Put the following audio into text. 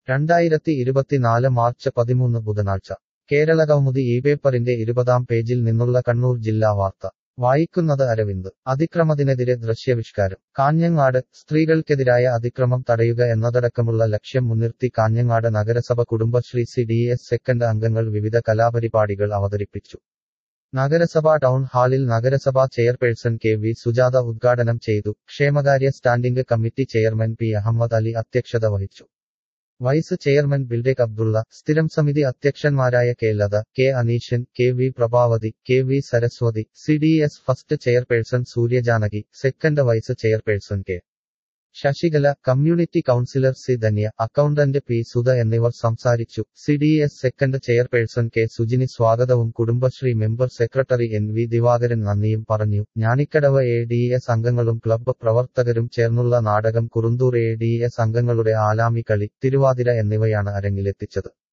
രണ്ടായിരത്തി ഇരുപത്തിനാല് മാർച്ച് പതിമൂന്ന് ബുധനാഴ്ച കേരള കൗമുദി ഈ പേപ്പറിന്റെ ഇരുപതാം പേജിൽ നിന്നുള്ള കണ്ണൂർ ജില്ലാ വാർത്ത വായിക്കുന്നത് അരവിന്ദ് അതിക്രമത്തിനെതിരെ ദൃശ്യവിഷ്കാരം കാഞ്ഞങ്ങാട് സ്ത്രീകൾക്കെതിരായ അതിക്രമം തടയുക എന്നതടക്കമുള്ള ലക്ഷ്യം മുൻനിർത്തി കാഞ്ഞങ്ങാട് നഗരസഭ Kudumbashree C D S second അംഗങ്ങൾ വിവിധ കലാപരിപാടികൾ അവതരിപ്പിച്ചു നഗരസഭാ ടൗൺ ഹാളിൽ നഗരസഭാ ചെയർപേഴ്സൺ കെ വി സുജാത ഉദ്ഘാടനം ചെയ്തു ക്ഷേമകാര്യ standing committee chairman P Ahammed Ali അധ്യക്ഷത വഹിച്ചു വൈസ് ചെയർമാൻ ബിൽഡേക് അബ്ദുള്ള സ്ഥിരം സമിതി അധ്യക്ഷന്മാരായ K Latha K Aneeshan K V Prabhavathi K V Saraswathi C D S first chairperson Suryajanaki second vice chairperson K Sasikala community counsellor C Dhanya accountant P Sudha എന്നിവർ സംസാരിച്ചു C D S second chairperson K Sujini സ്വാഗതവും Kudumbashree member secretary N V Divakaran നന്ദിയും പറഞ്ഞു Njanikkadavu A D S അംഗങ്ങളും club പ്രവർത്തകരും ചേർന്നുള്ള നാടകം കുറുന്തൂർ A D S അംഗങ്ങളുടെ ആലാമി കളി തിരുവാതിര എന്നിവയാണ് അരങ്ങിലെത്തിച്ചത്